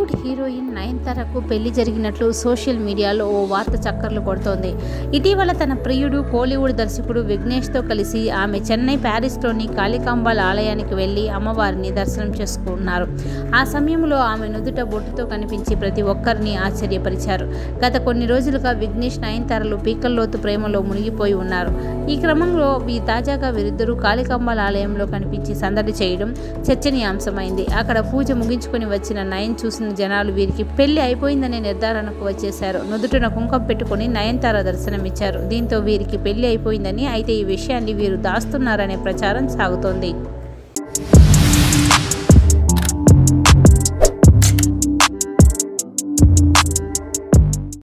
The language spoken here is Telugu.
బాలీవుడ్ హీరోయిన్ నయనతారకు పెళ్లి జరిగినట్లు సోషల్ మీడియాలో ఓ వార్త చక్కర్లు కొడుతోంది ఇటీవల తన ప్రియుడు కోలీవుడ్ దర్శకుడు విఘ్నేష్తో కలిసి ఆమె చెన్నై ప్యారిస్లోని కాళికాంబాల్ ఆలయానికి వెళ్లి అమ్మవారిని దర్శనం చేసుకున్నారు ఆ సమయంలో ఆమె నుదుట బొట్టుతో కనిపించి ప్రతి ఒక్కరిని ఆశ్చర్యపరిచారు గత కొన్ని రోజులుగా విఘ్నేష్ నయనతారలు పీకల్లోతు ప్రేమలో మునిగిపోయి ఉన్నారు ఈ క్రమంలో ఈ తాజాగా వీరిద్దరూ కాళికాంబాల్ ఆలయంలో కనిపించి సందడి చేయడం చర్చనీయాంశమైంది అక్కడ పూజ ముగించుకొని వచ్చిన నయన్ చూసిన జనాలు వీరికి పెళ్లి అయిపోయిందనే నిర్ధారణకు వచ్చేశారు నుదుటిన కుంకం పెట్టుకుని నయనతార దర్శనమిచ్చారు దీంతో వీరికి పెళ్లి అయిపోయిందని అయితే ఈ విషయాన్ని వీరు దాస్తున్నారనే ప్రచారం సాగుతోంది